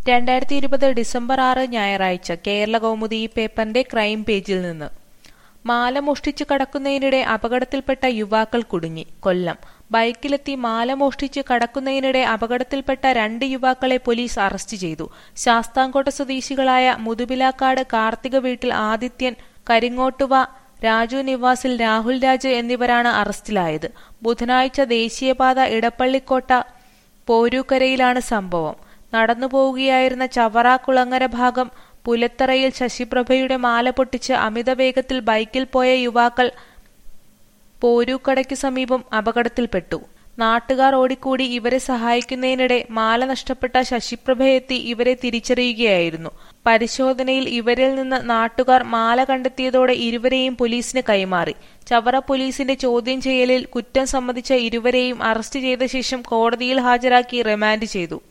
രണ്ടായിരത്തി ഇരുപത് ഡിസംബർ ആറ് ഞായറാഴ്ച കേരള കൗമുദി ഈ പേപ്പറിന്റെ ക്രൈം പേജിൽ നിന്ന് മാല മോഷ്ടിച്ചു കടക്കുന്നതിനിടെ അപകടത്തിൽപ്പെട്ട യുവാക്കൾ കുടുങ്ങി കൊല്ലം ബൈക്കിലെത്തി മാല മോഷ്ടിച്ച് കടക്കുന്നതിനിടെ അപകടത്തിൽപ്പെട്ട രണ്ട് യുവാക്കളെ പോലീസ് അറസ്റ്റ് ചെയ്തു ശാസ്താംകോട്ട സ്വദേശികളായ മുതുപിലാക്കാട് കാർത്തിക വീട്ടിൽ ആദിത്യൻ കരിങ്ങോട്ടുവ രാജു നിവാസിൽ രാഹുൽ രാജ് എന്നിവരാണ് അറസ്റ്റിലായത് ബുധനാഴ്ച ദേശീയപാത ഇടപ്പള്ളിക്കോട്ട പോരൂക്കരയിലാണ് സംഭവം നടന്നു പോവുകയായിരുന്ന ചവറ കുളങ്ങര ഭാഗം പുലത്തറയിൽ ശശിപ്രഭയുടെ മാല പൊട്ടിച്ച് അമിതവേഗത്തിൽ ബൈക്കിൽ പോയ യുവാക്കൾ പോരൂക്കടയ്ക്കു സമീപം അപകടത്തിൽപ്പെട്ടു നാട്ടുകാർ ഓടിക്കൂടി ഇവരെ സഹായിക്കുന്നതിനിടെ മാല നഷ്ടപ്പെട്ട ശശിപ്രഭയെത്തി ഇവരെ തിരിച്ചറിയുകയായിരുന്നു പരിശോധനയിൽ ഇവരിൽ നിന്ന് നാട്ടുകാർ മാല കണ്ടെത്തിയതോടെ ഇരുവരെയും പോലീസിന് കൈമാറി ചവറ പോലീസിന്റെ ചോദ്യം ചെയ്യലിൽ കുറ്റം സമ്മതിച്ച ഇരുവരെയും അറസ്റ്റ് ചെയ്ത ശേഷം കോടതിയിൽ ഹാജരാക്കി റിമാൻഡ് ചെയ്തു